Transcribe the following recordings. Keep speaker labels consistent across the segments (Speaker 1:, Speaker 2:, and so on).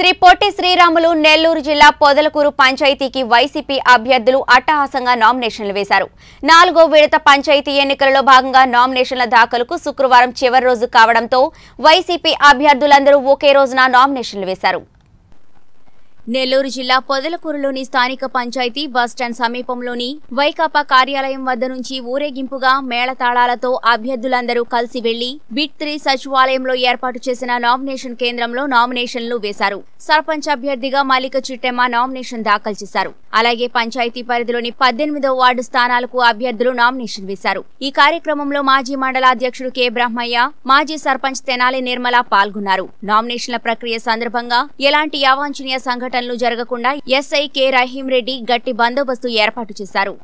Speaker 1: శ్రీ పొట్టి శ్రీరాములు నెల్లూరు జిల్లా పొదలకూరు పంచాయతీకి వైసీపీ అభ్యర్థులు అట్టహాసంగా నామినేషన్లు వేశారు నాలుగో విడత పంచాయతీ ఎన్నికలలో భాగంగా నామినేషన్ల దాఖలుకు శుక్రవారం చివరి రోజు కావడంతో వైసీపీ అభ్యర్థులందరూ ఒకే రోజున నామినేషన్లు వేశారు నెల్లూరు జిల్లా పొదలకూరులోని స్థానిక పంచాయతీ బస్టాండ్ సమీపంలోని వైకాపా కార్యాలయం వద్ద నుంచి ఊరేగింపుగా మేళతాళాలతో అభ్యర్థులందరూ కలిసి వెళ్లి బిట్ త్రీ సచివాలయంలో ఏర్పాటు చేసిన నామినేషన్ కేంద్రంలో నామినేషన్లు వేశారు సర్పంచ్ అభ్యర్థిగా మల్లిక చిట్టెమ్మ నామినేషన్ దాఖలు చేశారు అలాగే పంచాయతీ పరిధిలోని పద్దెనిమిదో వార్డు స్థానాలకు అభ్యర్థులు నామినేషన్ వేశారు ఈ కార్యక్రమంలో మాజీ మండల అధ్యక్షుడు కె బ్రహ్మయ్య మాజీ సర్పంచ్ తెనాలి నిర్మల పాల్గొన్నారు నామినేషన్ల ప్రక్రియ సందర్భంగా ఎలాంటి అవాంఛనీయ సంఘటనలు జరగకుండా ఎస్ఐ కె రహీం రెడ్డి గట్టి బందోబస్తు ఏర్పాటు చేశారు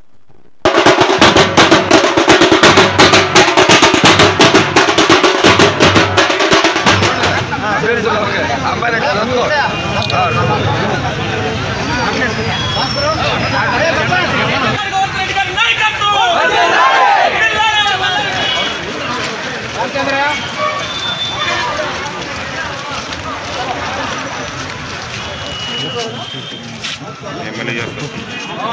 Speaker 2: గోవర్ధన్ రెడ్డి గారి నాయకత్వం
Speaker 3: ఎమ్మెల్యే చేస్తారు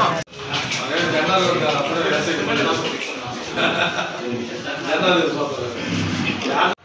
Speaker 4: జనాలు